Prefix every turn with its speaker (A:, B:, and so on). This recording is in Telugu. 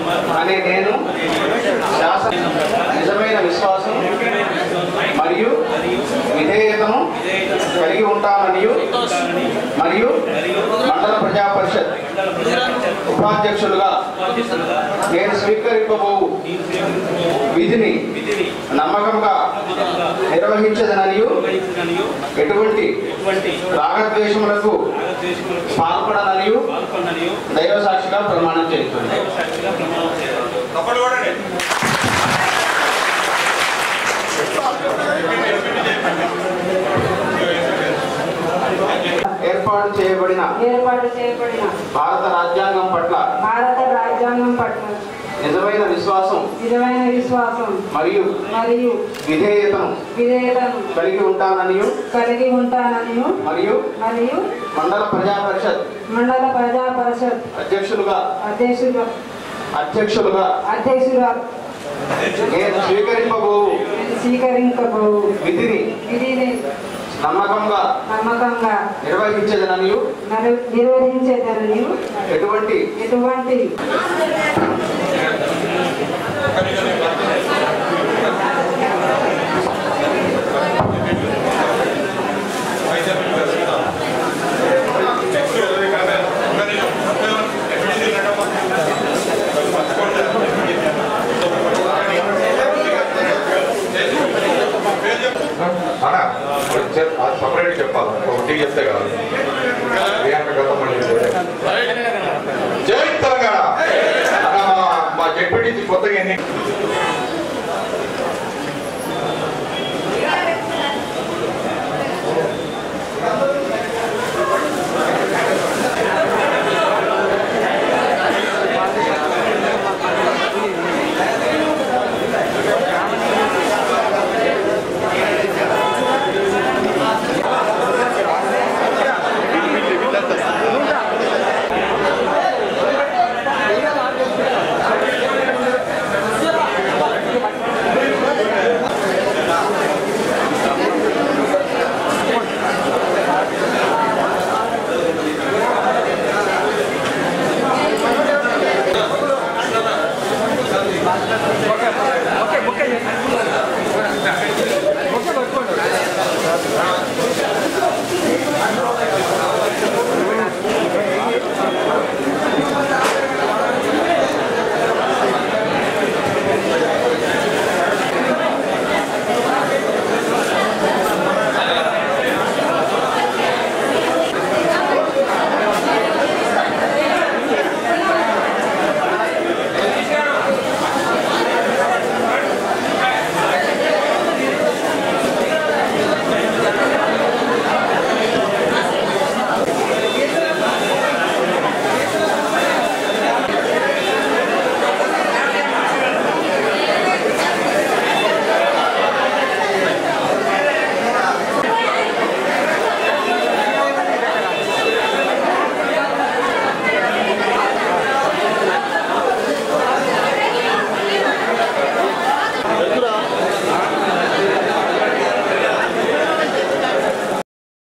A: అనే నేను శాసన నిజమైన విశ్వాసం మరియు విధేయతను కలిగి ఉంటాననియు మరియు మండల ప్రజా పరిషత్ ఉపాధ్యక్షులుగా నేను స్వీకరింపబోవు విధిని నమ్మకంగా నిర్వహించదననియు ఎటువంటి రాగద్వేషములకు పాల్పడననియు దైవ సాక్షిగా ప్రమాణం చేస్తుంది ఏర్పాటు చేయబడిన
B: ఏర్పాటు చేయబడిన
A: భారత రాజ్యాంగం పట్ల
B: భారత రాజ్యాంగం పట్ల
A: నిజమైన విశ్వాసం
B: నిజమైన విశ్వాసం
A: మరియు
B: మరియు
A: విధేయతను
B: విధేయతను
A: కలిగి ఉంటాననియు
B: కలిగి ఉంటానని
A: మరియు
B: మరియు
A: మండల ప్రజా పరిషత్
B: మండల ప్రజా పరిషత్
A: అధ్యక్షులుగా
B: అధ్యక్షుడు
A: అధ్యక్షులుగా
B: అధ్యక్షుడు
A: నేను స్వీకరింపబోవు
B: స్వీకరించబోవు
A: విధిని
B: విధిని
A: నమ్మకంగా
B: నమ్మకంగా
A: నిర్వహించదననియు
B: నరు- నిర్వహించేదని
A: ఎటువంటి
B: ఎటువంటి